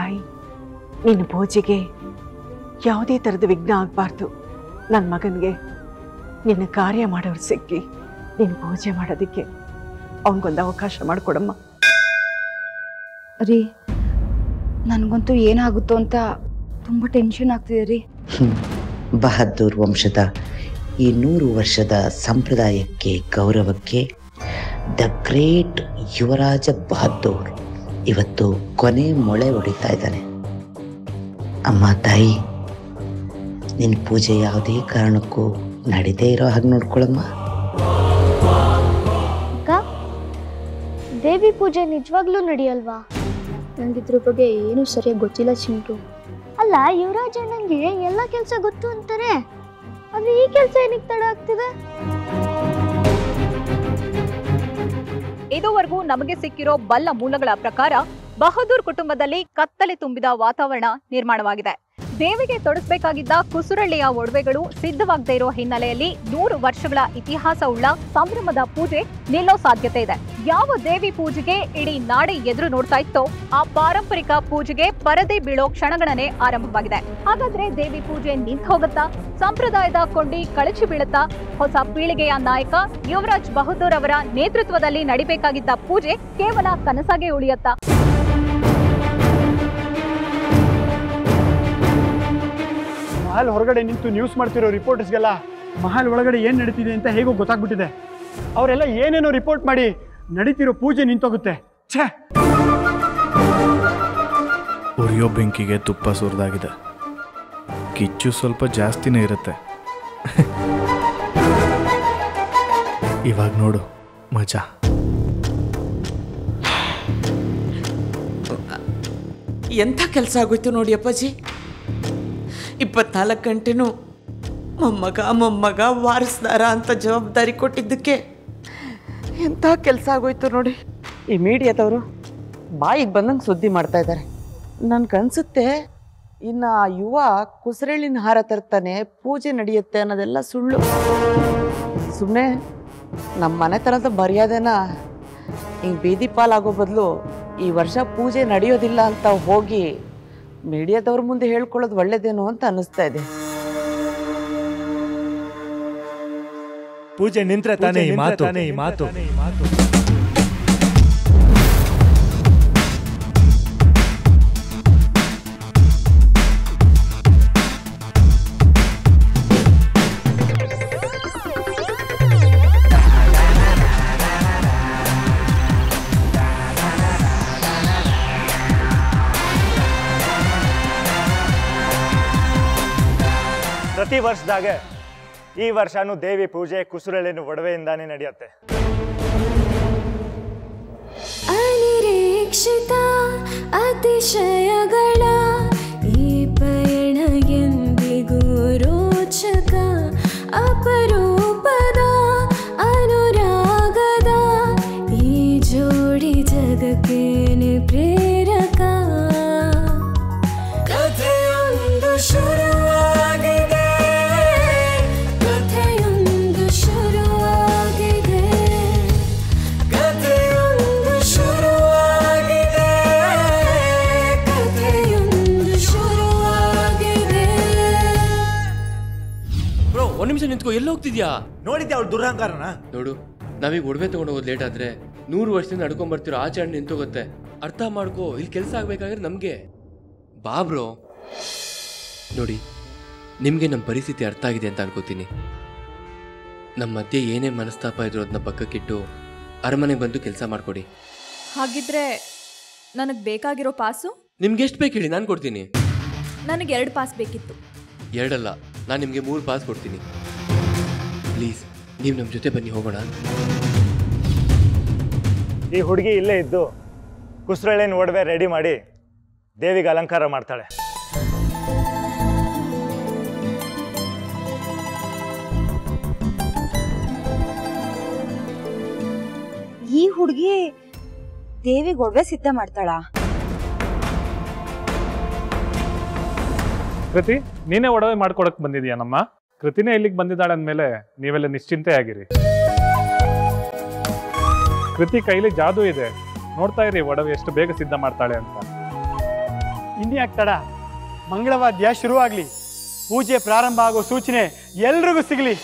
ತಾಯಿ ನಿನ್ನ ಪೂಜೆಗೆ ಯಾವುದೇ ಥರದ ವಿಘ್ನ ಆಗಬಾರ್ದು ನನ್ನ ಮಗನಿಗೆ ನಿನ್ನ ಕಾರ್ಯ ಮಾಡೋರು ಸಿಕ್ಕಿ ನಿನ್ನ ಪೂಜೆ ಮಾಡೋದಕ್ಕೆ ಅವನಿಗೊಂದು ಅವಕಾಶ ಮಾಡಿಕೊಡಮ್ಮ ರೀ ನನಗಂತೂ ಏನಾಗುತ್ತೋ ಅಂತ ತುಂಬ ಟೆನ್ಷನ್ ಆಗ್ತಿದೆ ರೀ ಬಹದ್ದೂರ್ ವಂಶದ ಈ ನೂರು ವರ್ಷದ ಸಂಪ್ರದಾಯಕ್ಕೆ ಗೌರವಕ್ಕೆ ದ ಗ್ರೇಟ್ ಯುವರಾಜ ಬಹದ್ದೂರ್ ಇವತ್ತು ಕೊನೆ ಮೊಳೆ ಹೊಡಿತಾ ಇದ್ದಾನೆ ಅಮ್ಮ ತಾಯಿ ನಿನ್ನ ಪೂಜೆ ಯಾವುದೇ ಕಾರಣಕ್ಕೂ ನಡೀದೇ ಇರೋ ಹಾಗೆ ನೋಡ್ಕೊಳಮ್ಮ ಅಕ್ಕ ದೇವಿ ಪೂಜೆ ನಿಜವಾಗ್ಲೂ ನಡೆಯಲ್ವಾ ನನಗಿದ್ರ ಬಗ್ಗೆ ಏನೂ ಸರಿಯಾಗಿ ಗೊತ್ತಿಲ್ಲ ಚಿಂಟು ಅಲ್ಲ ಯುವರಾಜ್ ಅಣ್ಣಂಗೆ ಎಲ್ಲ ಕೆಲಸ ಗೊತ್ತು ಅಂತಾರೆ ಆದ್ರೆ ಈ ಕೆಲಸ ಏನಕ್ಕೆ ತಡ ಆಗ್ತಿದೆ ಇದುವರೆಗೂ ನಮಗೆ ಸಿಕ್ಕಿರೋ ಬಲ್ಲ ಮೂಲಗಳ ಪ್ರಕಾರ ಬಹದ್ದೂರ್ ಕುಟುಂಬದಲ್ಲಿ ಕತ್ತಲೆ ತುಂಬಿದ ವಾತಾವರಣ ನಿರ್ಮಾಣವಾಗಿದೆ ದೇವಿಗೆ ತೊಡಸ್ಬೇಕಾಗಿದ್ದ ಕುಸುರಳ್ಳಿಯ ಒಡವೆಗಳು ಸಿದ್ಧವಾಗದೇ ಇರೋ ಹಿನ್ನೆಲೆಯಲ್ಲಿ ನೂರು ವರ್ಷಗಳ ಇತಿಹಾಸ ಉಳ್ಳ ಸಂಭ್ರಮದ ಪೂಜೆ ನಿಲ್ಲೋ ಸಾಧ್ಯತೆ ಇದೆ ಯಾವ ದೇವಿ ಪೂಜೆಗೆ ಇಡೀ ನಾಡೆ ಎದುರು ನೋಡ್ತಾ ಇತ್ತೋ ಆ ಪಾರಂಪರಿಕ ಪೂಜೆಗೆ ಪರದೆ ಬೀಳೋ ಕ್ಷಣಗಣನೆ ಆರಂಭವಾಗಿದೆ ಹಾಗಾದ್ರೆ ದೇವಿ ಪೂಜೆ ನಿಂತು ಹೋಗುತ್ತಾ ಸಂಪ್ರದಾಯದ ಕೊಂಡಿ ಕಳಚಿ ಬೀಳುತ್ತಾ ಹೊಸ ಪೀಳಿಗೆಯ ನಾಯಕ ಯುವರಾಜ್ ಬಹದ್ದೂರ್ ಅವರ ನೇತೃತ್ವದಲ್ಲಿ ನಡಿಬೇಕಾಗಿದ್ದ ಪೂಜೆ ಕೇವಲ ಕನಸಾಗೆ ಉಳಿಯತ್ತಾ ಮಹಲ್ ಹೊರಗಡೆ ನಿಂತು ನ್ಯೂಸ್ ಮಾಡ್ತಿರೋ ರಿಪೋರ್ಟರ್ಸ್ಗೆಲ್ಲ ಮಹಲ್ ಒಳಗಡೆ ಏನು ನಡೀತಿದೆ ಅಂತ ಹೇಗೋ ಗೊತ್ತಾಗ್ಬಿಟ್ಟಿದೆ ಅವರೆಲ್ಲ ಏನೇನೋ ರಿಪೋರ್ಟ್ ಮಾಡಿ ನಡೀತಿರೋ ಪೂಜೆ ನಿಂತೋಗುತ್ತೆ ಛೇ ಉರಿಯೋ ಬೆಂಕಿಗೆ ತುಪ್ಪ ಸುರಿದಾಗಿದೆ ಕಿಚ್ಚು ಸ್ವಲ್ಪ ಜಾಸ್ತಿನೇ ಇರುತ್ತೆ ಇವಾಗ ನೋಡು ಮಜಾ ಎಂಥ ಕೆಲಸ ಆಗೋಯ್ತು ನೋಡಿ ಅಪ್ಪಾಜಿ ಇಪ್ಪತ್ನಾಲ್ಕು ಗಂಟೆನೂ ಮೊಮ್ಮಗ ಮೊಮ್ಮಗ ವಾರಸ್ದಾರ ಅಂತ ಜವಾಬ್ದಾರಿ ಕೊಟ್ಟಿದ್ದಕ್ಕೆ ಎಂಥ ಕೆಲಸ ಆಗೋಯ್ತು ನೋಡಿ ಈ ಮೀಡಿಯಾದವರು ಬಾಯಿಗೆ ಬಂದಂಗೆ ಸುದ್ದಿ ಮಾಡ್ತಾ ಇದ್ದಾರೆ ನನ್ಗನ್ಸುತ್ತೆ ಇನ್ನು ಆ ಯುವ ಕುಸರಳಿನ ಹಾರ ತರ್ತಾನೆ ಪೂಜೆ ನಡೆಯುತ್ತೆ ಅನ್ನೋದೆಲ್ಲ ಸುಳ್ಳು ಸುಮ್ಮನೆ ನಮ್ಮ ಮನೆತನದ ಮರ್ಯಾದೆನ ಹಿಂಗೆ ಬೀದಿ ಪಾಲಾಗೋ ಬದಲು ಈ ವರ್ಷ ಪೂಜೆ ನಡೆಯೋದಿಲ್ಲ ಅಂತ ಹೋಗಿ ಮೀಡಿಯಾದವ್ರ ಮುಂದೆ ಹೇಳ್ಕೊಳ್ಳೋದು ಒಳ್ಳೇದೇನೋ ಅಂತ ಅನ್ನಿಸ್ತಾ ಇದೆ ಪೂಜೆ ನಿಂತ್ರೆ ತಾನೇ ಈ ಮಾತು ಈ ಮಾತು ಪ್ರತಿ ವರ್ಷದಾಗೆ ಈ ವರ್ಷನೂ ದೇವಿ ಪೂಜೆ ಕುಸುರಳಿನ ಒಡವೆಯಿಂದಾನೇ ನಡೆಯುತ್ತೆ ಅನಿರೀಕ್ಷಿತ ಅತಿಶಯಗಳ ಈ ಪಯಣ ಎಂದಿಗೂ ರೋಚಕ ಅಪರೂಪದ ಅನುರಾಗದ ಈ ಜೋಡಿ ಜಗಕ್ಕೇನೆ ಪ್ರೇರಕ ಕಥೆಯೊಂದು ಶುರುವಾಗಿದೆ ಕಥೆಯೊಂದು ಶುರುವಾಗಿದೆ ಕಥೆಯೊಂದು ಶುರುವಾಗಿದೆ ಕಥೆಯೊಂದು ಶುರುವಾಗಿದೆ ಬ್ರೋ ಒಂದ್ ನಿಮಿಷ ನಿಂತ್ಕೋ ಎಲ್ಲಿ ಹೋಗ್ತಿದ್ಯಾ ನೋಡಿದ್ದೆ ಅವ್ಳು ದುರಹಂಕಾರನ ನೋಡು ನಾವೀಗ ಒಡವೆ ತಗೊಂಡು ಹೋಗೋದು ಲೇಟ್ ಆದ್ರೆ ನೂರು ವರ್ಷದಿಂದ ನಡ್ಕೊಂಡ್ ಬರ್ತಿರೋ ಆಚರಣೆ ನಿಂತೋಗುತ್ತೆ ಅರ್ಥ ಮಾಡ್ಕೋ ಇಲ್ಲಿ ಕೆಲಸ ಆಗ್ಬೇಕಾದ್ರೆ ನಮ್ಗೆ ಬಾ ಬ್ರೋ ನೋಡಿ ನಿಮ್ಗೆ ನಮ್ಮ ಪರಿಸ್ಥಿತಿ ಅರ್ಥ ಆಗಿದೆ ಅಂತ ಅನ್ಕೋತೀನಿ ನಮ್ಮ ಮಧ್ಯೆ ಏನೇ ಮನಸ್ತಾಪ ಇದ್ರು ಅದನ್ನ ಪಕ್ಕಕ್ಕಿಟ್ಟು ಅರಮನೆಗೆ ಬಂದು ಕೆಲಸ ಮಾಡ್ಕೊಡಿ ಹಾಗಿದ್ರೆ ನನಗೆ ಬೇಕಾಗಿರೋ ಪಾಸು ನಿಮ್ಗೆ ಎಷ್ಟು ಬೇಕು ಹೇಳಿ ನಾನು ಕೊಡ್ತೀನಿ ನನಗೆ ಎರಡು ಪಾಸ್ ಬೇಕಿತ್ತು ಎರಡಲ್ಲ ನಾನು ನಿಮಗೆ ಮೂರು ಪಾಸ್ ಕೊಡ್ತೀನಿ ಪ್ಲೀಸ್ ನೀವು ನಮ್ಮ ಜೊತೆ ಬನ್ನಿ ಹೋಗೋಣ ಈ ಹುಡುಗಿ ಇಲ್ಲೇ ಇದ್ದು ಕುಸುರಳಿನ ಒಡವೆ ರೆಡಿ ಮಾಡಿ ದೇವಿಗೆ ಅಲಂಕಾರ ಮಾಡ್ತಾಳೆ ಈ ಹುಡುಗಿ ದೇವಿಗೆ ಒಡವೆ ಸಿದ್ಧ ಮಾಡ್ತಾಳಾ ಕೃತಿ ನೀನೇ ಒಡವೆ ಮಾಡ್ಕೊಡಕ್ ಬಂದಿದ್ಯಾ ನಮ್ಮ ಕೃತಿನೇ ಇಲ್ಲಿಗೆ ಬಂದಿದ್ದಾಳೆ ಅಂದಮೇಲೆ ನೀವೆಲ್ಲ ನಿಶ್ಚಿಂತೆ ಆಗಿರಿ ಕೃತಿ ಕೈಲಿ ಜಾದೂ ಇದೆ ನೋಡ್ತಾ ಇರಿ ಒಡವೆ ಎಷ್ಟು ಬೇಗ ಸಿದ್ಧ ಮಾಡ್ತಾಳೆ ಅಂತ ಇನ್ಯಾಕ್ ತಡ ಮಂಗಳವಾದ್ಯ ಶುರುವಾಗಲಿ ಪೂಜೆ ಪ್ರಾರಂಭ ಆಗೋ ಸೂಚನೆ ಎಲ್ರಿಗೂ ಸಿಗಲಿ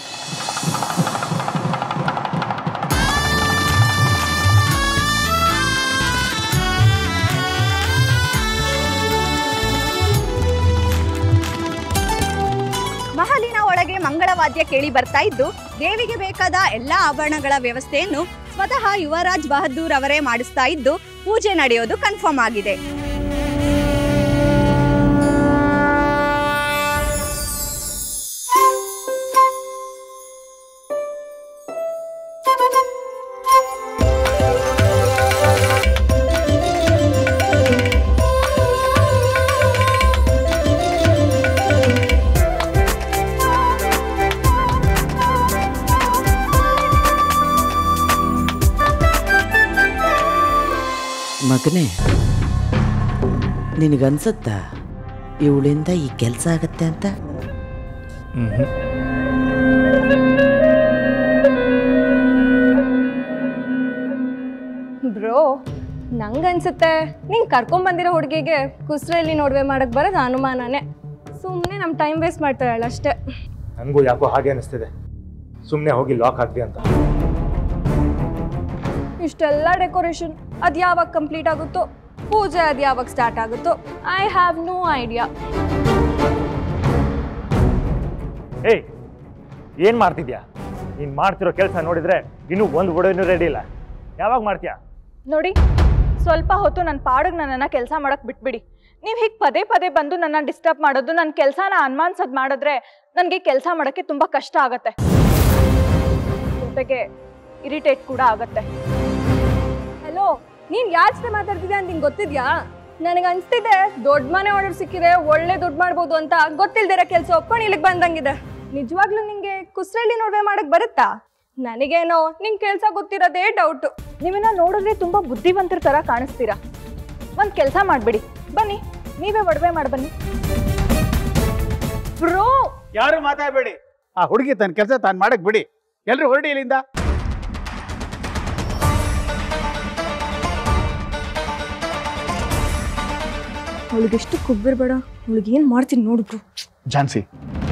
ಮಹಲಿನ ಒಳಗೆ ಮಂಗಳವಾದ್ಯ ಕೇಳಿ ಬರ್ತಾ ಇದ್ದು ದೇವಿಗೆ ಬೇಕಾದ ಎಲ್ಲಾ ಆಭರಣಗಳ ವ್ಯವಸ್ಥೆಯನ್ನು ಸ್ವತಃ ಯುವರಾಜ್ ಬಹದ್ದೂರ್ ಅವರೇ ಮಾಡಿಸ್ತಾ ಇದ್ದು ಪೂಜೆ ನಡೆಯೋದು ಕನ್ಫರ್ಮ್ ಆಗಿದೆ ಮಗನೇ ನಿನಗನ್ಸುತ್ತಾ ಇವಳಿಂದ ಈ ಕೆಲಸ ಆಗತ್ತೆ ಅಂತ ಹ್ಞೂ ಬ್ರೋ ನಂಗನ್ಸುತ್ತೆ ನಿಂಗೆ ಕರ್ಕೊಂಬಂದಿರೋ ಹುಡುಗಿಗೆ ಕುಸ್ರಲ್ಲಿ ನೋಡ್ವೆ ಮಾಡಕ್ ಬರೋದು ಅನುಮಾನನೇ ಸುಮ್ಮನೆ ನಮ್ಮ ಟೈಮ್ ವೇಸ್ಟ್ ಮಾಡ್ತಾಳೆ ಅಷ್ಟೇ ನನಗೂ ಯಾಕೋ ಹಾಗೆ ಅನಿಸ್ತಿದೆ ಸುಮ್ಮನೆ ಹೋಗಿ ಲಾಕ್ ಹಾಕ್ಲಿ ಅಂತ ಇಷ್ಟೆಲ್ಲ ಡೆಕೋರೇಷನ್ ಅದು ಯಾವಾಗ ಕಂಪ್ಲೀಟ್ ಆಗುತ್ತೋ ಪೂಜೆ ಅದು ಯಾವಾಗ ಸ್ಟಾರ್ಟ್ ಆಗುತ್ತೋ ಐ ಹ್ಯಾವ್ ನೋ ಐಡಿಯಾ ಏಯ್ ಏನು ಮಾಡ್ತಿದ್ಯಾ ನೀನು ಮಾಡ್ತಿರೋ ಕೆಲಸ ನೋಡಿದ್ರೆ ಇನ್ನೂ ಒಂದು ಒಡವೆನೂ ರೆಡಿ ಇಲ್ಲ ಯಾವಾಗ ಮಾಡ್ತೀಯಾ ನೋಡಿ ಸ್ವಲ್ಪ ಹೊತ್ತು ನನ್ನ ಪಾಡಿಗೆ ನನ್ನನ್ನು ಕೆಲಸ ಮಾಡಕ್ ಬಿಟ್ಬಿಡಿ ನೀವು ಹೀಗೆ ಪದೇ ಪದೇ ಬಂದು ನನ್ನ ಡಿಸ್ಟರ್ಬ್ ಮಾಡೋದು ನನ್ನ ಕೆಲಸನ ಅನುಮಾನಿಸೋದು ಮಾಡಿದ್ರೆ ನನಗೆ ಕೆಲಸ ಮಾಡೋಕ್ಕೆ ತುಂಬ ಕಷ್ಟ ಆಗತ್ತೆ ಜೊತೆಗೆ ಇರಿಟೇಟ್ ಕೂಡ ಆಗತ್ತೆ ಹಲೋ ನೀನ್ ಯಾರ ಜೊತೆ ಮಾತಾಡ್ತಿದ್ಯಾ ಅಂತ ನಿಂಗೆ ಗೊತ್ತಿದ್ಯಾ ನನಗೆ ಅನ್ಸ್ತಿದೆ ದೊಡ್ಡ ಮನೆ ಆರ್ಡರ್ ಸಿಕ್ಕಿದೆ ಒಳ್ಳೆ ದುಡ್ಡು ಮಾಡ್ಬೋದು ಅಂತ ಗೊತ್ತಿಲ್ದಿರೋ ಕೆಲಸ ಒಪ್ಕೊಂಡು ಇಲ್ಲಿಗೆ ಬಂದಂಗಿದೆ ನಿಜವಾಗ್ಲೂ ನಿಂಗೆ ಕುಸ್ರಳ್ಳಿ ನೋಡ್ವೆ ಮಾಡಕ್ ಬರುತ್ತಾ ನನಗೇನೋ ನಿಂಗೆ ಕೆಲಸ ಗೊತ್ತಿರೋದೇ ಡೌಟು ನೀವನ್ನ ನೋಡಿದ್ರೆ ತುಂಬ ಬುದ್ಧಿವಂತರ ಥರ ಕಾಣಿಸ್ತೀರಾ ಒಂದು ಕೆಲಸ ಮಾಡಿಬಿಡಿ ಬನ್ನಿ ನೀವೇ ಒಡವೆ ಮಾಡಿ ಬನ್ನಿ ಬ್ರೋ ಯಾರು ಮಾತಾಡಬೇಡಿ ಆ ಹುಡುಗಿ ತನ್ನ ಕೆಲಸ ತಾನು ಮಾಡಕ್ ಬಿಡಿ ಎಲ್ರು ಹೊರಡಿ ಇಲ್ಲಿಂದ ಅವಳಿಗೆಷ್ಟು ಕೊಬ್ಬಿರ್ಬೇಡ ಅವಳಿಗೆ ಏನು ಮಾಡ್ತೀನಿ ನೋಡಿದ್ರು ಝಾನ್ಸಿ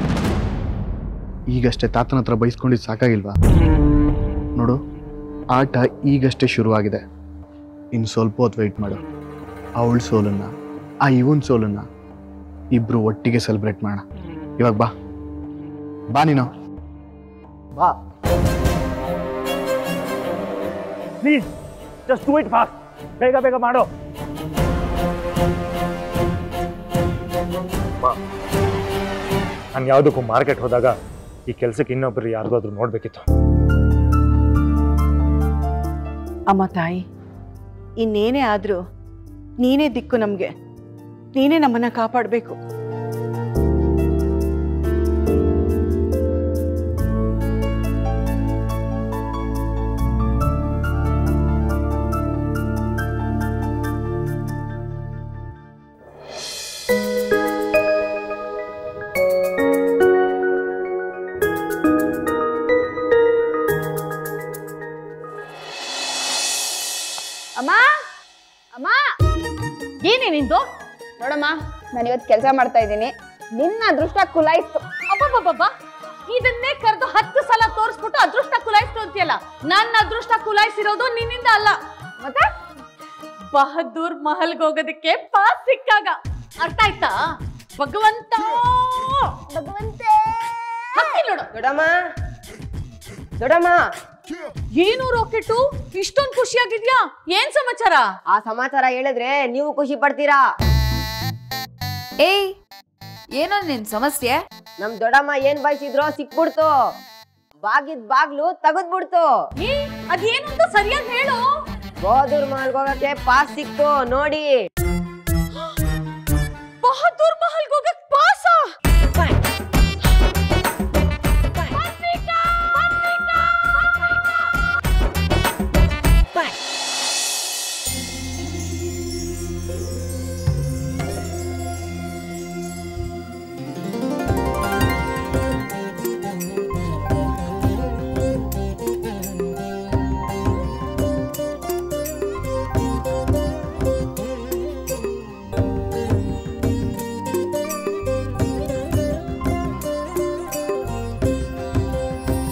ಈಗಷ್ಟೇ ತಾತನ ಹತ್ರ ಬೈಸ್ಕೊಂಡಿದ್ದು ಸಾಕಾಗಿಲ್ವಾ ನೋಡು ಆಟ ಈಗಷ್ಟೇ ಶುರುವಾಗಿದೆ ಇನ್ನು ಸ್ವಲ್ಪ ಹೊತ್ತು ವೆಯ್ಟ್ ಮಾಡು ಅವಳ ಸೋಲನ್ನ ಆ ಇವನ್ ಸೋಲನ್ನ ಇಬ್ರು ಒಟ್ಟಿಗೆ ಸೆಲೆಬ್ರೇಟ್ ಮಾಡೋಣ ಇವಾಗ ಬಾ ಬಾ ನೀನು ಬಾ please just do it fast ಬೇಗ ಬೇಗ ಮಾಡು ನಾನು ಯಾವುದಕ್ಕೂ ಮಾರ್ಕೆಟ್ ಹೋದಾಗ ಈ ಕೆಲಸಕ್ಕೆ ಇನ್ನೊಬ್ಬರು ಯಾರಿಗಾದ್ರೂ ನೋಡ್ಬೇಕಿತ್ತು ಅಮ್ಮ ತಾಯಿ ಇನ್ನೇನೇ ಆದರೂ ನೀನೇ ದಿಕ್ಕು ನಮಗೆ ನೀನೇ ನಮ್ಮನ್ನ ಕಾಪಾಡಬೇಕು ಅಮ್ಮ ಅಮ್ಮ ಏನೇ ನಿಂದು ನೋಡಮ್ಮ ನಾನು ಇವತ್ತು ಕೆಲಸ ಮಾಡ್ತಾ ಇದ್ದೀನಿ ನಿನ್ನ ಅದೃಷ್ಟ ಕುಲಾಯಿಸ್ತು ಅಬ್ಬಬ್ಬಬ್ಬ ಇದನ್ನೇ ಕರೆದು ಹತ್ತು ಸಲ ತೋರಿಸ್ಬಿಟ್ಟು ಅದೃಷ್ಟ ಕುಲಾಯಿಸ್ತು ಅಂತೀಯಲ್ಲ ನನ್ನ ಅದೃಷ್ಟ ಕುಲಾಯಿಸಿರೋದು ನಿನ್ನಿಂದ ಅಲ್ಲ ಮತ್ತೆ ಬಹದ್ದೂರ್ ಮಹಲ್ಗೆ ಹೋಗೋದಕ್ಕೆ ಪಾಸ್ ಸಿಕ್ಕಾಗ ಅರ್ಥ ಆಯ್ತಾ ಭಗವಂತ ಭಗವಂತ ಹತ್ತಿ ನೋಡು ದೊಡಮ್ಮ ದೊಡಮ್ಮ ಏನು ರಾಕೆಟು ಇಷ್ಟೊಂದು ಖುಷಿಯಾಗಿದ್ಯಾ ಏನ್ ಸಮಾಚಾರ ಆ ಸಮಾಚಾರ ಹೇಳಿದ್ರೆ ನೀವು ಖುಷಿ ಪಡ್ತೀರಾ ಏಯ್ ಏನೋ ನಿನ್ ಸಮಸ್ಯೆ ನಮ್ ದೊಡಮ್ಮ ಏನ್ ಬಯಸಿದ್ರೋ ಸಿಕ್ಬಿಡ್ತು ಬಾಗಿದ್ ಬಾಗ್ಲು ತಗದ್ಬಿಡ್ತು ಏ ಅದೇನು ಅಂತ ಸರಿಯಾಗಿ ಹೇಳು ಬಹದ್ದೂರ್ ಮಹಲ್ಗೆ ಹೋಗಕ್ಕೆ ಪಾಸ್ ಸಿಕ್ತು ನೋಡಿ ಬಹದ್ದೂರ್ ಮಹಲ್ಗೆ ಹೋಗಕ್ ಪಾಸ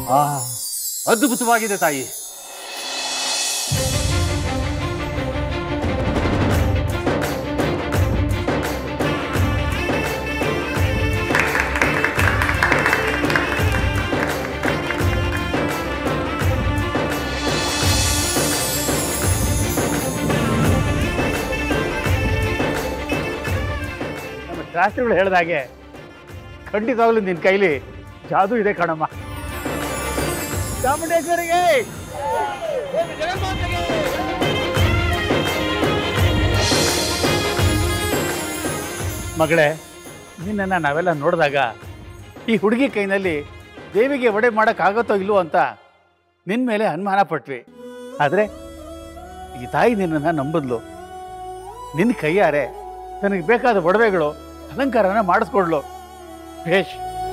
ಆ ಅದ್ಭುತವಾಗಿದೆ ತಾಯಿ ನಮ್ಮ ಶಾಸ್ತ್ರಿಗಳು ಹೇಳ್ದಾಗೆ ಖಂಡಿತವಾಗ್ಲೂ ನಿನ್ನ ಕೈಲಿ ಜಾದು ಇದೆ ಕಣಮ್ಮ ಚಾಮುಂಡೇಶ್ವರಿಗೆ ಮಗಳೇ ನಿನ್ನನ್ನು ನಾವೆಲ್ಲ ನೋಡಿದಾಗ ಈ ಹುಡುಗಿ ಕೈನಲ್ಲಿ ದೇವಿಗೆ ಒಡೆ ಮಾಡೋಕ್ಕಾಗತ್ತೋ ಇಲ್ವೋ ಅಂತ ನಿನ್ನ ಮೇಲೆ ಅನುಮಾನ ಪಟ್ವಿ ಆದರೆ ಈ ತಾಯಿ ನಿನ್ನನ್ನು ನಂಬದ್ಲು ನಿನ್ನ ಕೈಯಾರೆ ತನಗೆ ಬೇಕಾದ ಒಡವೆಗಳು ಅಲಂಕಾರನ ಮಾಡಿಸ್ಕೊಡ್ಲು ಭೇಷ್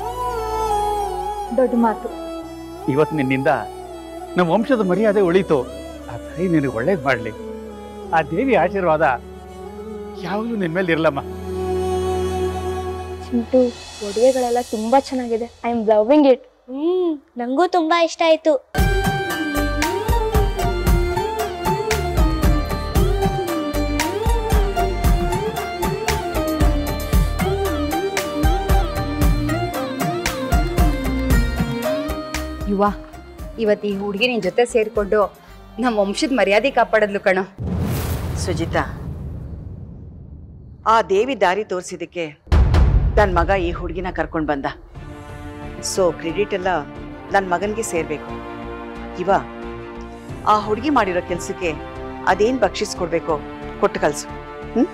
ದೊಡ್ಡ ಮಾತು ಇವತ್ತು ನಿನ್ನಿಂದ ನಮ್ಮ ವಂಶದ ಮರ್ಯಾದೆ ಉಳೀತು ಆ ತಾಯಿ ನಿನಗೆ ಒಳ್ಳೇದು ಮಾಡಲಿ ಆ ದೇವಿ ಆಶೀರ್ವಾದ ಯಾವಾಗಲೂ ನಿನ್ನ ಮೇಲೆ ಇರಲಮ್ಮ ಚಿಂಟು ಒಡವೆಗಳೆಲ್ಲ ತುಂಬಾ ಚೆನ್ನಾಗಿದೆ I am loving it hmm ನಂಗೂ ತುಂಬಾ ಇಷ್ಟ ಆಯ್ತು ಯುವ ಇವತ್ತು ಈ ಹುಡುಗಿ ನಿನ್ ಜೊತೆ ಸೇರ್ಕೊಂಡು ನಮ್ಮ ವಂಶದ ಮರ್ಯಾದೆ ಕಾಪಾಡದ್ಲು ಕಣೋ ಸುಜಿತಾ ಆ ದೇವಿ ದಾರಿ ತೋರಿಸಿದಕ್ಕೆ ನನ್ನ ಮಗ ಈ ಹುಡುಗಿನ ಕರ್ಕೊಂಡು ಬಂದ ಸೊ ಕ್ರೆಡಿಟ್ ಎಲ್ಲ ನನ್ನ ಮಗನಿಗೆ ಸೇರ್ಬೇಕು ಇವ ಆ ಹುಡುಗಿ ಮಾಡಿರೋ ಕೆಲಸಕ್ಕೆ ಅದೇನು ಬಕ್ಷಿಸ್ಕೊಡ್ಬೇಕೋ ಕೊಟ್ಟು ಕಳ್ಸು ಹ್ಮ್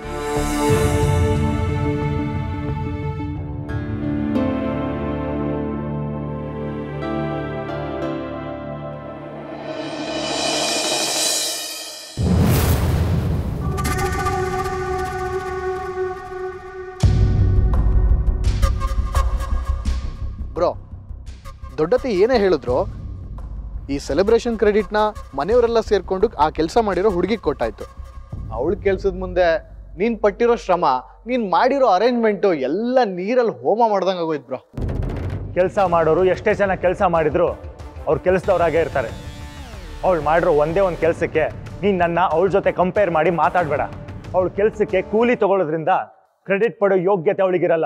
ಬ್ರೋ ದೊಡ್ಡತೆ ಏನೇ ಹೇಳಿದ್ರು ಈ ಸೆಲೆಬ್ರೇಷನ್ ಕ್ರೆಡಿಟ್ನ ಮನೆಯವರೆಲ್ಲ ಸೇರ್ಕೊಂಡು ಆ ಕೆಲಸ ಮಾಡಿರೋ ಹುಡುಗಿಗೆ ಕೊಟ್ಟಾಯ್ತು ಅವಳ ಕೆಲ್ಸದ ಮುಂದೆ ನೀನ್ ಪಟ್ಟಿರೋ ಶ್ರಮ ನೀನ್ ಮಾಡಿರೋ ಅರೇಂಜ್ಮೆಂಟು ಎಲ್ಲ ನೀರಲ್ಲಿ ಹೋಮ ಮಾಡ್ದಂಗೆ ಆಗೋಯ್ತು ಬ್ರೋ ಕೆಲಸ ಮಾಡೋರು ಎಷ್ಟೇ ಜನ ಕೆಲಸ ಮಾಡಿದ್ರು ಅವ್ರು ಕೆಲಸದವ್ರಾಗೇ ಇರ್ತಾರೆ ಅವಳು ಮಾಡಿರೋ ಒಂದೇ ಒಂದು ಕೆಲಸಕ್ಕೆ ನೀನು ನನ್ನ ಅವಳ ಜೊತೆ ಕಂಪೇರ್ ಮಾಡಿ ಮಾತಾಡಬೇಡ ಅವಳ ಕೆಲಸಕ್ಕೆ ಕೂಲಿ ತಗೊಳ್ಳೋದ್ರಿಂದ ಕ್ರೆಡಿಟ್ ಪಡೋ ಯೋಗ್ಯತೆ ಅವಳಿಗಿರಲ್ಲ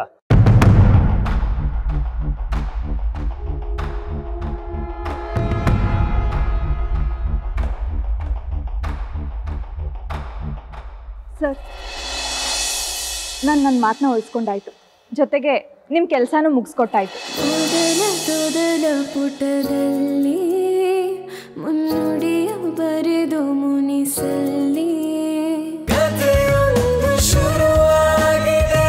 ಸರ್ ನಾನು ನನ್ನ ಮಾತನ್ನ ಉಳಿಸ್ಕೊಂಡಾಯ್ತು ಜೊತೆಗೆ ನಿಮ್ಮ ಕೆಲಸನೂ ಮುಗಿಸ್ಕೊಟ್ಟಾಯ್ತು ಮೊದಲ ತೊದಲ ಪುಟದಲ್ಲಿ ಮುನ್ನುಡಿಯ ಬರೆದು ಮುನಿಸಲ್ಲಿ ಕಥೆಯೊಂದು ಶುರುವಾಗಿದೆ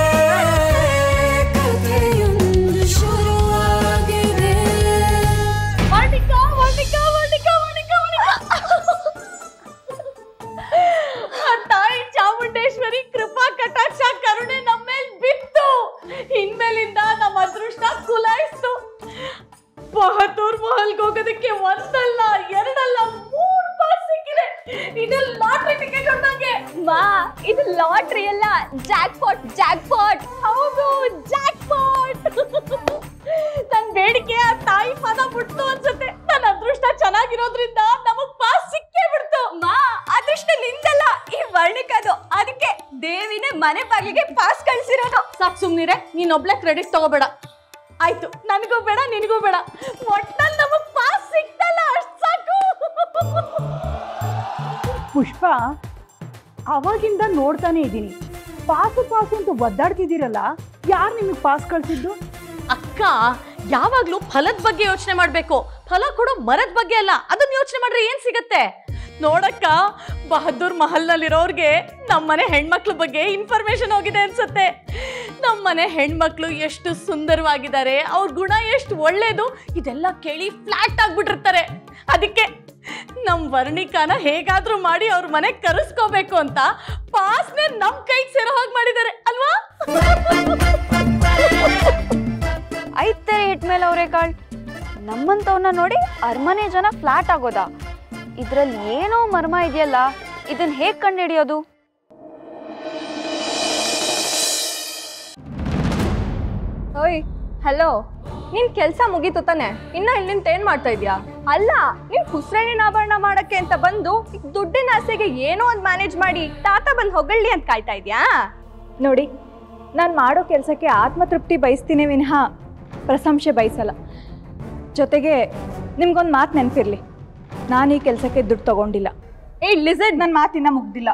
ಕಥೆಯೊಂದು ಶುರುವಾಗಿದೆ ವರ್ಣಿಕಾ ವರ್ಣಿಕಾ ವರ್ಣಿಕಾ ವರ್ಣಿಕಾ ಆ ತಾಯಿ ಚಾಮುಂಡೇಶ್ವರಿ ಕೃಪಾ ಕಟಾಕ್ಷ ಕರುಣೆ ನಮ್ಮೇಲ್ ಬಿತ್ತು ಇನ್ಮೇಲಿಂದ ನಮ್ಮ ಅದೃಷ್ಟ ಕುಲಾಯಿಸ್ತು ಬಹದ್ದೂರ್ ಮಹಲ್ಗೆ ಹೋಗೋದಕ್ಕೆ ಒಂದಲ್ಲ ಎರಡಲ್ಲ ಮೂರ್ ಪಾಸ್ ಸಿಕ್ಕಿದೆ ಇದು ಲಾಟ್ರಿ ಟಿಕೆಟ್ ಹೊಡ್ದಂಗೆ ಮಾ ಇದು ಲಾಟ್ರಿ ಅಲ್ಲ ಜಾಕ್ ಪಾಟ್ ಜಾಕ್ ಪಾಟ್ ಹೌದು ಜಾಕ್ ಪಾಟ್ ನನ್ ಬೇಡಿಕೆ ಆ ತಾಯಿ ಪದ ಬಿಡ್ತು ಅನ್ಸುತ್ತೆ ನನ್ನ ಅದೃಷ್ಟ ಚೆನ್ನಾಗಿರೋದ್ರಿಂದ ನಮಗ್ ಪಾಸ್ ಸಿಕ್ಕೇ ಬಿಡ್ತು ಮಾ ಅದೃಷ್ಟ ನಿಂದಲ್ಲ ಈ ವರ್ಣಿಕದು ಅದಕ್ಕೆ ದೇವಿನೇ ಮನೆ ಬಾಗಿಲಿಗೆ ಪಾಸ್ ಕಳ್ಸಿರೋದು ಸಾಕ್ ಸುಮ್ನಿರೆ ನೀನೊಬ್ಳೆ ಕ್ರೆಡಿಟ್ ತಗೋಬೇಡ ಆಯ್ತು ನನಗೂ ಬೇಡ ನಿನಗೂ ಬೇಡ ಒಟ್ನಲ್ಲಿ ನಮಗ್ ಪಾಸ್ ಸಿಕ್ತಲ್ಲ ಅಷ್ಟ್ ಸಾಕು ಪುಷ್ಪ ಅವಾಗಿಂದ ನೋಡ್ತಾನೆ ಇದ್ದೀನಿ ಪಾಸು ಪಾಸು ಅಂತ ಒದ್ದಾಡ್ತಿದ್ದೀರಲ್ಲ ಯಾರು ನಿಮಗೆ ಪಾಸ್ ಕಳ್ಸಿದ್ದು ಅಕ್ಕ ಯಾವಾಗ್ಲೂ ಫಲದ ಬಗ್ಗೆ ಯೋಚನೆ ಮಾಡ್ಬೇಕು ಫಲ ಕೊಡೋ ಮರದ ಬಗ್ಗೆ ಅಲ್ಲ ಅದನ್ನ ಯೋಚನೆ ಮಾಡ್ರೆ ಏನ್ ಸಿಗತ್ತೆ ನೋಡಕ್ಕ ಬಹದ್ದೂರ್ ಮಹಲ್ನಲ್ಲಿರೋರ್ಗೆ ನಮ್ಮನೆ ಹೆಣ್ಮಕ್ಳ ಬಗ್ಗೆ ಇನ್ಫಾರ್ಮೇಶನ್ ಹೋಗಿದೆ ಅನ್ಸತ್ತೆ ನಮ್ಮನೆ ಹೆಣ್ಮಕ್ಳು ಎಷ್ಟು ಸುಂದರವಾಗಿದ್ದಾರೆ ಅವ್ರ ಗುಣ ಎಷ್ಟು ಒಳ್ಳೇದು ಇದೆಲ್ಲ ಕೇಳಿ ಫ್ಲಾಟ್ ಆಗ್ಬಿಟ್ಟಿರ್ತಾರೆ ಅದಕ್ಕೆ ನಮ್ ವರ್ಣಿಕಾನ ಹೇಗಾದ್ರೂ ಮಾಡಿ ಅವ್ರ ಮನೆಗ್ ಕರೆಸ್ಕೋಬೇಕು ಅಂತ ಪಾಸ್ನೆ ನಮ್ ಕೈಗೆ ಸೇರೋ ಹಾಗೆ ಮಾಡಿದ್ದಾರೆ ಅಲ್ವಾ ಐತೆ ಹಿಟ್ ಮೇಲೆ ಅವರೇ ಕಾಳ್ ನಮ್ಮಂತವನ್ನ ನೋಡಿ ಅರಮನೆ ಜನ ಫ್ಲಾಟ್ ಆಗೋದಾ ಇದ್ರಲ್ಲಿ ಏನೋ ಮರ್ಮ ಇದೆಯಲ್ಲ ಇದನ್ನ ಹೇಗ್ ಕಂಡುಹಿಡಿಯೋದು ಓಯ್ ಹಲೋ ನಿನ್ ಕೆಲ್ಸ ಮುಗೀತು ತಾನೆ ಇನ್ನ ಇಲ್ಲಿ ನಿಂತ ಏನ್ ಮಾಡ್ತಾ ಇದ್ಯಾ ಅಲ್ಲ ನೀನ್ ಕುಸ್ರಣಿನ ಆಭರಣ ಮಾಡಕ್ಕೆ ಅಂತ ಬಂದು ಈ ದುಡ್ಡಿನ ಆಸೆಗೆ ಏನೋ ಒಂದ್ ಮ್ಯಾನೇಜ್ ಮಾಡಿ ತಾತ ಬಂದ್ ಹೊಗಳ್ಳಿ ಅಂತ ಕಾಯ್ತಾ ಇದ್ಯಾ ನೋಡಿ ನಾನು ಮಾಡೋ ಕೆಲಸಕ್ಕೆ ಆತ್ಮತೃಪ್ತಿ ಬಯಸ್ತೀನಿ ವಿನಃ ಪ್ರಶಂಸೆ ಬಯಸಲ್ಲ ಜೊತೆಗೆ ನಿಮ್ಗೊಂದು ಮಾತು ನೆನಪಿರ್ಲಿ ನಾನು ಈ ಕೆಲಸಕ್ಕೆ ದುಡ್ಡು ತಗೊಂಡಿಲ್ಲ ಏ ಲಿಸರ್ಡ್ ನನ್ನ ಮಾತಿನ ಮುಗ್ದಿಲ್ಲ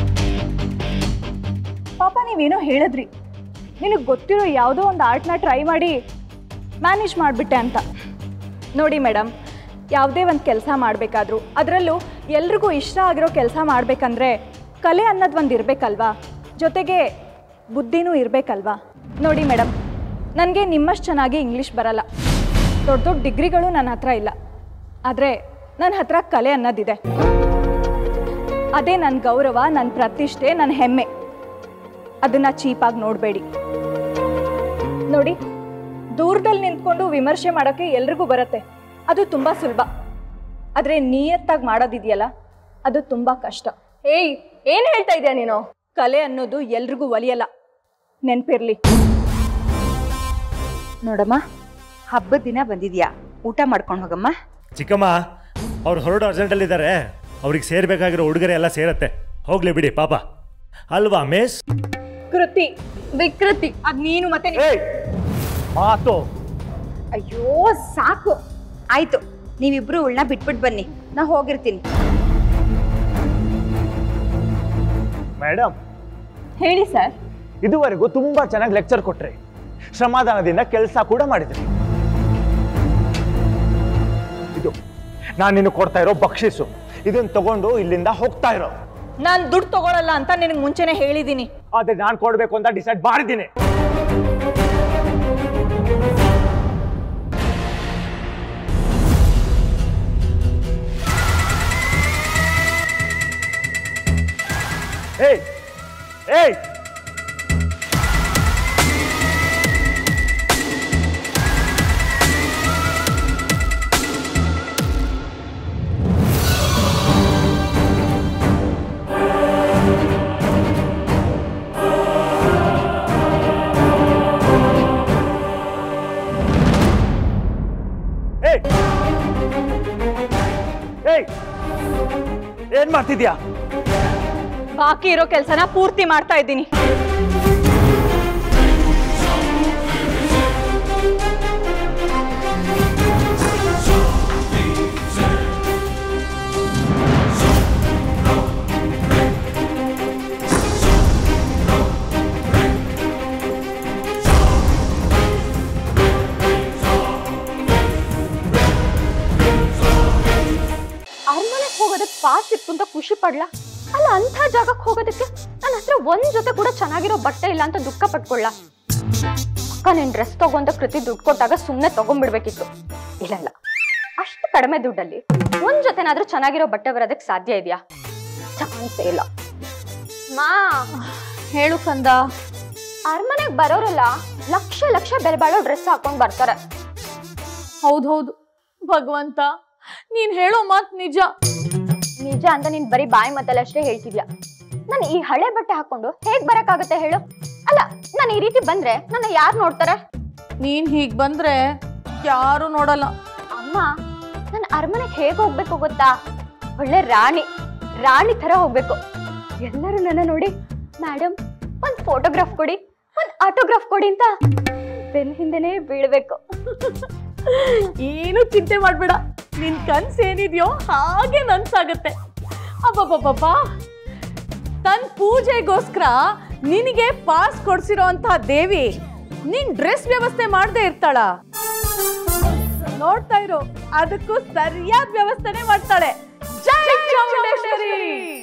ಪಾಪ ನೀವೇನೋ ಹೇಳಿದ್ರಿ ನಿನಗೆ ಗೊತ್ತಿರೋ ಯಾವುದೋ ಒಂದು ಆರ್ಟ್ನ ಟ್ರೈ ಮಾಡಿ ಮ್ಯಾನೇಜ್ ಮಾಡಿಬಿಟ್ಟೆ ಅಂತ ನೋಡಿ ಮೇಡಮ್ ಯಾವುದೇ ಒಂದು ಕೆಲಸ ಮಾಡಬೇಕಾದ್ರೂ ಅದರಲ್ಲೂ ಎಲ್ರಿಗೂ ಇಷ್ಟ ಆಗಿರೋ ಕೆಲಸ ಮಾಡಬೇಕಂದ್ರೆ ಕಲೆ ಅನ್ನೋದು ಒಂದು ಇರಬೇಕಲ್ವಾ ಜೊತೆಗೆ ಬುದ್ಧಿನೂ ಇರಬೇಕಲ್ವಾ ನೋಡಿ ಮೇಡಮ್ ನನಗೆ ನಿಮ್ಮಷ್ಟು ಚೆನ್ನಾಗಿ ಇಂಗ್ಲೀಷ್ ಬರಲ್ಲ ದೊಡ್ಡ ದೊಡ್ಡ ಡಿಗ್ರಿಗಳು ನನ್ನ ಹತ್ರ ಇಲ್ಲ ಆದರೆ ನನ್ನ ಹತ್ರ ಕಲೆ ಅನ್ನೋದಿದೆ ಅದೇ ನನ್ನ ಗೌರವ ನನ್ನ ಪ್ರತಿಷ್ಠೆ ನನ್ನ ಹೆಮ್ಮೆ ಅದನ್ನು ಚೀಪಾಗಿ ನೋಡಬೇಡಿ ನೋಡಿ ದೂರದಲ್ಲಿ ನಿಂತ್ಕೊಂಡು ವಿಮರ್ಶೆ ಮಾಡೋಕ್ಕೆ ಎಲ್ರಿಗೂ ಬರುತ್ತೆ ಅದು ತುಂಬ ಸುಲಭ ಆದರೆ ನಿಯತ್ತಾಗಿ ಮಾಡೋದಿದೆಯಲ್ಲ ಅದು ತುಂಬ ಕಷ್ಟ ಏಯ್ ಏನ್ ಹೇಳ್ತಾ ಇದೀಯ ನೀನು ಕಲೆ ಅನ್ನೋದು ಎಲ್ರಿಗೂ ಒಲಿಯಲ್ಲ ನೆನ್ಪಿರ್ಲಿ ನೋಡಮ್ಮ ಹಬ್ಬದ ದಿನ ಬಂದಿದ್ಯಾ ಊಟ ಮಾಡ್ಕೊಂಡು ಹೋಗಮ್ಮ ಚಿಕ್ಕಮ್ಮ ಅವ್ರು ಹೊರಡು ಅರ್ಜೆಂಟಲ್ಲಿದ್ದಾರೆ ಅವ್ರಿಗೆ ಸೇರ್ಬೇಕಾಗಿರೋ ಉಡುಗೊರೆ ಎಲ್ಲ ಸೇರತ್ತೆ ಹೋಗ್ಲಿ ಬಿಡಿ ಪಾಪ ಅಲ್ವಾ ಮೇಸ್ ಕೃತಿ ವಿಕೃತಿ ಅದ್ ನೀನು ಮತ್ತೆ ಮಾತು ಅಯ್ಯೋ ಸಾಕು ಆಯ್ತು ನೀವಿಬ್ರು ಉಳ್ನ ಬಿಟ್ಬಿಟ್ಟು ಬನ್ನಿ ನಾ ಹೋಗಿರ್ತೀನಿ ಮೇಡಮ್ ಹೇಳಿ ಸರ್ ಇದುವರೆಗೂ ತುಂಬಾ ಚೆನ್ನಾಗಿ ಲೆಕ್ಚರ್ ಕೊಟ್ರಿ ಶ್ರಮಾದಾನದಿಂದ ಕೆಲಸ ಕೂಡ ಮಾಡಿದ್ರಿ ಇದು ನಾನು ನಿನ್ನ ಕೊಡ್ತಾ ಇರೋ ಬಕ್ಷಿಸು ಇದನ್ನ ತಗೊಂಡು ಇಲ್ಲಿಂದ ಹೋಗ್ತಾ ಇರೋ ನಾನು ದುಡ್ಡು ತಗೊಳಲ್ಲ ಅಂತ ನಿನಗೆ ಮುಂಚೆನೆ ಹೇಳಿದ್ದೀನಿ ಆದ್ರೆ ನಾನು ಕೊಡ್ಬೇಕು ಅಂತ ಡಿಸೈಡ್ ಮಾಡಿದ್ದೀನಿ ಏಯ್ ಏಯ್ ಏಯ್ ಏಯ್ ಏನ್ ಮಾಡ್ತಿದ್ಯಾ ಬಾಕಿ ಇರೋ ಕೆಲಸನ ಪೂರ್ತಿ ಮಾಡ್ತಾ ಇದ್ದೀನಿ ಅರಮನೆಗೆ ಹೋಗೋದಕ್ಕೆ ಪಾಸ್ ಇತ್ತು ಅಂತ ಖುಷಿ ಪಡ್ಲಾ ಅಲ್ಲ ಅಂಥ ಜಾಗಕ್ಕೆ ಹೋಗೋದಕ್ಕೆ ನನ್ನ ಹತ್ರ ಒಂದ್ ಜೊತೆ ಕೂಡ ಚೆನ್ನಾಗಿರೋ ಬಟ್ಟೆ ಇಲ್ಲ ಅಂತ ದುಃಖ ಪಟ್ಕೊಳ್ಳ ಅಕ್ಕ ನೀನ್ ಡ್ರೆಸ್ ತಗೊಂತ ಕೃತಿ ದುಡ್ಡು ಕೊಟ್ಟಾಗ ಸುಮ್ಮನೆ ತಗೊಂಡ್ಬಿಡ್ಬೇಕಿತ್ತು ಇಲ್ಲ ಇಲ್ಲ ಅಷ್ಟು ಕಡಿಮೆ ದುಡ್ಡಲ್ಲಿ ಒಂದ್ ಜೊತೆನಾದ್ರೂ ಚೆನ್ನಾಗಿರೋ ಬಟ್ಟೆ ಬರೋದಕ್ಕೆ ಸಾಧ್ಯ ಇದೆಯಾ ಚಾನ್ಸೇ ಇಲ್ಲ ಮಾ ಹೇಳು ಕಂದ ಅರಮನೆಗೆ ಬರೋರೆಲ್ಲ ಲಕ್ಷ ಲಕ್ಷ ಬೆಲೆ ಬಾಳೋ ಡ್ರೆಸ್ ಹಾಕೊಂಡ್ ಬರ್ತಾರೆ ಹೌದೌದು ಭಗವಂತ ನೀನ್ ಹೇಳೋ ಮಾತ್ ನಿಜ ನಿಜ ಅಂತ ನೀನ್ ಬರೀ ಬಾಯಿ ಮತ್ತಲ್ಲ ಅಷ್ಟೇ ಹೇಳ್ತಿದ್ಯಾ ನಾನು ಈ ಹಳೆ ಬಟ್ಟೆ ಹಾಕೊಂಡು ಹೇಗ್ ಬರಕ್ಕಾಗತ್ತೆ ಹೇಳು ಅಲ್ಲ ನಾನು ಈ ರೀತಿ ಬಂದ್ರೆ ನನ್ನ ಯಾರು ನೋಡ್ತಾರೆ ನೀನ್ ಹೀಗ್ ಬಂದ್ರೆ ಯಾರು ನೋಡಲ್ಲ ಅಮ್ಮ ನಾನು ಅರಮನೆಗೆ ಹೇಗ್ ಹೋಗ್ಬೇಕು ಗೊತ್ತಾ ಒಳ್ಳೆ ರಾಣಿ ರಾಣಿ ತರ ಹೋಗ್ಬೇಕು ಎಲ್ಲರೂ ನನ್ನ ನೋಡಿ ಮೇಡಮ್ ಒಂದ್ ಫೋಟೋಗ್ರಾಫ್ ಕೊಡಿ ಒಂದ್ ಆಟೋಗ್ರಾಫ್ ಕೊಡಿ ಅಂತ ಬೆನ್ ಹಿಂದೆನೆ ಬೀಳ್ಬೇಕು ಏನು ಚಿಂತೆ ಮಾಡ್ಬೇಡ ನಿನ್ ಕನ್ಸ್ ಏನಿದ್ಯೋ ಹಾಗೆ ನನ್ಸಾಗತ್ತೆ ಅಬ್ಬಬ್ಬಬ್ಬ ತನ್ ಪೂಜೆಗೋಸ್ಕರ ನಿನಗೆ ಪಾಸ್ ಕೊಡ್ಸಿರೋ ಅಂತ ದೇವಿ ನಿನ್ ಡ್ರೆಸ್ ವ್ಯವಸ್ಥೆ ಮಾಡದೆ ಇರ್ತಾಳ ನೋಡ್ತಾ ಇರು ಅದಕ್ಕೂ ಸರಿಯಾದ ವ್ಯವಸ್ಥೆನೆ ಮಾಡ್ತಾಳೆ ಜೈ ಚಾಮುಂಡೇಶ್ವರಿ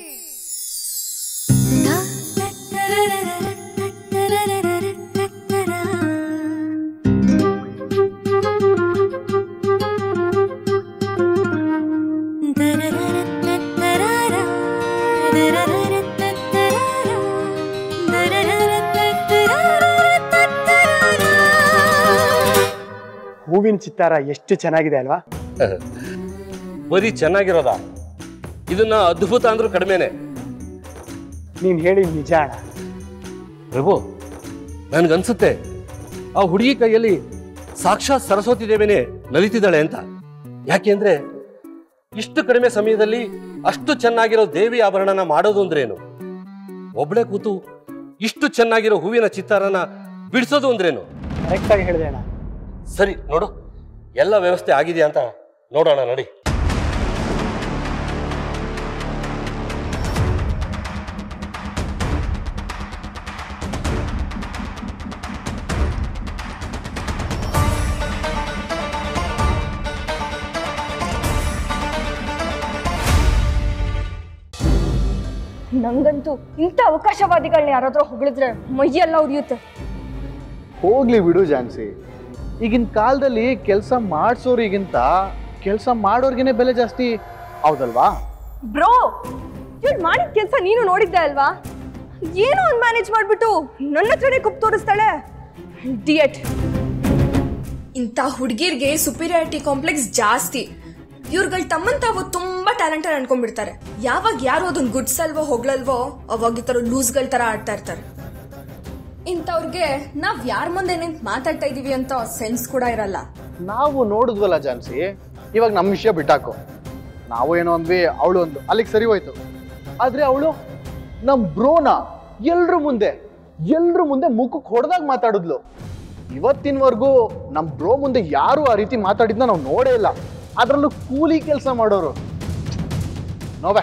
ಹೂವಿನ ಚಿತ್ತಾರ ಎಷ್ಟು ಚೆನ್ನಾಗಿದೆ ಅಲ್ವಾ ಬರೀ ಚೆನ್ನಾಗಿರೋದ ಇದನ್ನ ಅದ್ಭುತ ಅಂದ್ರೂ ಕಡಿಮೆನೆ ನೀನು ಹೇಳಿ ನಿಜ ಅಣ್ಣ ಪ್ರಭು ನನ್ಗನ್ಸುತ್ತೆ ಆ ಹುಡುಗಿ ಕೈಯಲ್ಲಿ ಸಾಕ್ಷಾತ್ ಸರಸ್ವತಿ ದೇವಿನೇ ನಲಿತಿದ್ದಾಳೆ ಅಂತ ಯಾಕೆಂದ್ರೆ ಇಷ್ಟು ಕಡಿಮೆ ಸಮಯದಲ್ಲಿ ಅಷ್ಟು ಚೆನ್ನಾಗಿರೋ ದೇವಿ ಆಭರಣನ ಮಾಡೋದು ಅಂದ್ರೇನು ಒಬ್ಳೆ ಕೂತು ಇಷ್ಟು ಚೆನ್ನಾಗಿರೋ ಹೂವಿನ ಚಿತ್ತಾರನ ಬಿಡಿಸೋದು ಅಂದ್ರೇನು ಕರೆಕ್ಟಾಗಿ ಹೇಳಿದೆ ಅಣ್ಣ ಸರಿ ನೋಡು ಎಲ್ಲ ವ್ಯವಸ್ಥೆ ಆಗಿದೆಯಾ ಅಂತ ನೋಡೋಣ ನಡಿ ನಂಗಂತೂ ಇಂಥ ಅವಕಾಶವಾದಿಗಳನ್ನ ಯಾರಾದ್ರೂ ಹೊಗಳಿದ್ರೆ ಮೈಯೆಲ್ಲ ಉರಿಯುತ್ತೆ ಹೋಗ್ಲಿ ಬಿಡು ಜಾನ್ಸಿ ಈಗಿನ ಕಾಲದಲ್ಲಿ ಕೆಲಸ ಮಾಡಿಸೋರಿಗಿಂತ ಕೆಲಸ ಮಾಡೋರ್ಗಿನೇ ಬೆಲೆ ಜಾಸ್ತಿ ಹೌದಲ್ವಾ ಬ್ರೋ ಇವ್ಳು ಮಾಡಿದ ಕೆಲಸ ನೀನು ನೋಡಿದ್ದೆ ಅಲ್ವಾ ಏನೋ ಒಂದು ಮ್ಯಾನೇಜ್ ಮಾಡ್ಬಿಟ್ಟು ನನ್ನ ಹತ್ರನೇ ಕುಪ್ ತೋರಿಸ್ತಾಳೆ ಡಿಯಟ್ ಇಂಥ ಹುಡುಗಿರ್ಗೆ ಸುಪೀರಿಯಾರಿಟಿ ಕಾಂಪ್ಲೆಕ್ಸ್ ಜಾಸ್ತಿ ಇವ್ರುಗಳ ತಮ್ಮನ್ ತಾವು ತುಂಬಾ ಟ್ಯಾಲೆಂಟೆಡ್ ಅನ್ಕೊಂಡ್ಬಿಡ್ತಾರೆ ಯಾವಾಗ ಯಾರು ಅದನ್ನ ಗುಡ್ಸಲ್ವೋ ಹೊಗಳಲ್ವೋ ಅವಾಗ ಈ ತರ ಲೂಸ್ಗಳ ತರ ಆಡ್ತಾ ಇರ್ತಾರೆ ಇಂಥವ್ರಿಗೆ ನಾವ್ ಯಾರ ಮುಂದೆ ನಿಂತ್ ಮಾತಾಡ್ತಾ ಇದೀವಿ ಅಂತ ಸೆನ್ಸ್ ಕೂಡ ಇರಲ್ಲ ನಾವು ನೋಡಿದ್ವಲ್ಲ ಜಾನ್ಸಿ ಇವಾಗ ನಮ್ಮ ವಿಷಯ ಬಿಟ್ಟಾಕು ನಾವು ಏನೋ ಅಂದ್ವಿ ಅವಳು ಒಂದು ಅಲ್ಲಿಗೆ ಸರಿ ಹೋಯ್ತು ಆದ್ರೆ ಅವಳು ನಮ್ ಬ್ರೋನ ಎಲ್ರ ಮುಂದೆ ಎಲ್ರ ಮುಂದೆ ಮುಖಕ್ಕೆ ಹೊಡೆದಾಗ ಮಾತಾಡಿದ್ಲು ಇವತ್ತಿನವರೆಗೂ ನಮ್ ಬ್ರೋ ಮುಂದೆ ಯಾರು ಆ ರೀತಿ ಮಾತಾಡಿದ್ನ ನಾವು ನೋಡೇ ಇಲ್ಲ ಅದರಲ್ಲೂ ಕೂಲಿ ಕೆಲಸ ಮಾಡೋರು ನೋವೆ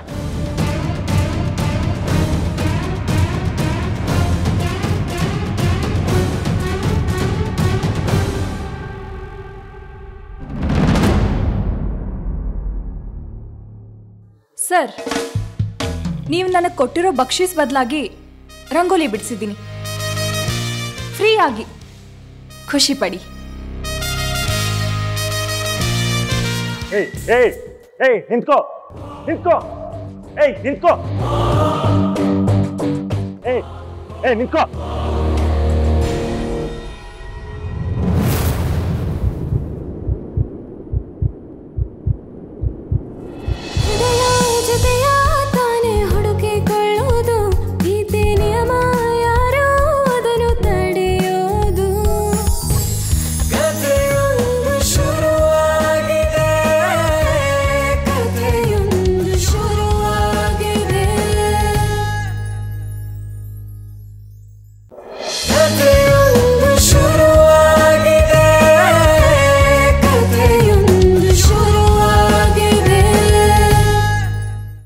ಸರ್ ನೀವು ನನಗೆ ಕೊಟ್ಟಿರೋ ಬಕ್ಷೀಸ್ ಬದಲಾಗಿ ರಂಗೋಲಿ ಬಿಡಿಸಿದ್ದೀನಿ ಫ್ರೀ ಆಗಿ ಖುಷಿ ಪಡಿ ಏಯ್ ಏಯ್ ಏಯ್ ನಿಂತ್ಕೋ ನಿಂತ್ಕೋ ಏಯ್ ನಿಂತ್ಕೋ ಏಯ್ ಏಯ್ ನಿಂತ್ಕೋ